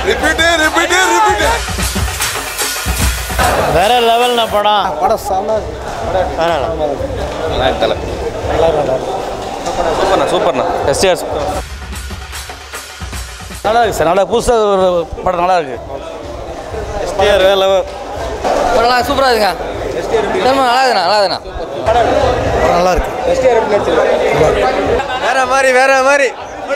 repeat repeat repeat வேற லெவல்னா படம் படம் செம்ம சூப்பர்ண்ணா சூப்பர்ண்ணா எஸ்டிஆர் நல்லா இருக்கு சார் நல்லா புதுசாக ஒரு படம் நல்லா இருக்கு எஸ்டிஆர் வேற லெவல் படம் சூப்பராக இருக்குங்க நல்லா இருக்குண்ணா நல்லா இருக்குண்ணா நல்லா இருக்கு வேற மாதிரி வேற மாதிரி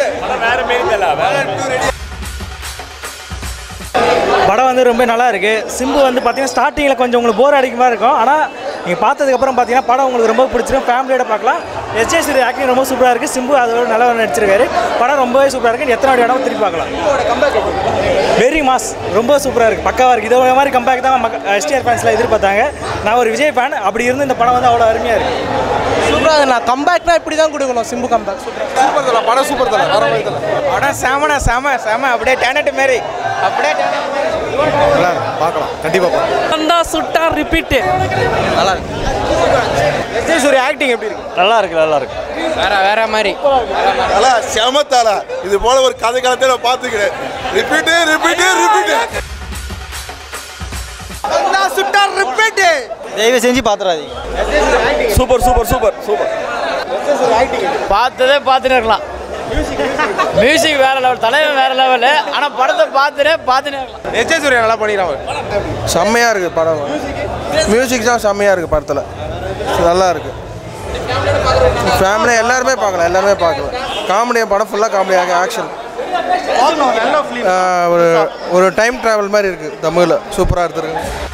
படம் வந்து ரொம்ப நல்லா இருக்கு சிம்பு வந்து பார்த்தீங்கன்னா ஸ்டார்டிங்கில் கொஞ்சம் உங்களுக்கு போர் அடிக்க மாதிரி இருக்கும் ஆனால் நீங்கள் பார்த்ததுக்கப்புறம் பார்த்தீங்கன்னா படம் உங்களுக்கு ரொம்ப பிடிச்சிரும் ஃபேமிலியோட பார்க்கலாம் எஸ்ஜே சூரிய ஆக்டிங் ரொம்ப சூப்பராக இருக்குது சிம்பு அதோட நல்லா நடிச்சிருக்காரு படம் ரொம்பவே சூப்பராக இருக்குது எத்தனை வாட்டி வேணாலும் திருப்பி பார்க்கலாம் வெரி மாஸ் ரொம்ப சூப்பராக இருக்குது பக்காவாக இருக்குது இதே மாதிரி கம்பேக் தான் எஸ்டிஆர் ஃபேன்ஸ்லாம் எதிர்பார்த்தாங்க நான் ஒரு விஜய் ஃபேன் அப்படி இருந்து இந்த படம் வந்து அவ்வளோ அருமையாக இருக்குது சூப்பராக இருக்குண்ணா கம்பேக்னா இப்படி தான் கொடுக்கணும் சிம்பு கம்பேக் சூப்பர் தல படம் சூப்பர் தல வர மாதிரி தல படம் செமனா செம செம அப்படியே டேனட் மாரி அப்படியே நல்லா இருக்கு பார்க்கலாம் கண்டிப்பாக பார்க்கலாம் வந்தா சுட்டா ரிப்பீட்டு எஸ்ஜே சூரிய ஆக்டிங் எப்படி இருக்கு நல்லா இருக்கு நல்லா இருக்கு வேற வேற மாதிரி தல செமத்தால இது போல ஒரு கதை காலத்தை நான் பார்த்துக்கிறேன் ரிப்பீட்டு ரிப்பீட்டு ரிப்பீட்டு சுட்டா ரிப்பீட்டு தயவு செஞ்சு பார்த்துடாதீங்க சூப்பர் சூப்பர் சூப்பர் சூப்பர் பார்த்ததே பார்த்துட்டு இருக்கலாம் மியூசிக் வேற லெவல் தலைவன் வேற லெவலு ஆனால் படத்தை பார்த்துட்டே பார்த்துட்டே இருக்கலாம் எஸ்ஜே சூர்யா நல்லா பண்ணிக்கிறான் செம்மையாக இருக்குது படம் மியூசிக் தான் செம்மையாக இருக்குது படத்தில் நல்லா இருக்குது ஃபேமிலி எல்லாருமே பார்க்கலாம் எல்லாருமே பார்க்கலாம் காமெடி படம் ஃபுல்லாக காமெடியாக ஆக்ஷன் ஒரு ஒரு டைம் ட்ராவல் மாதிரி இருக்குது தமிழில் சூப்பராக எடுத்துருக்கு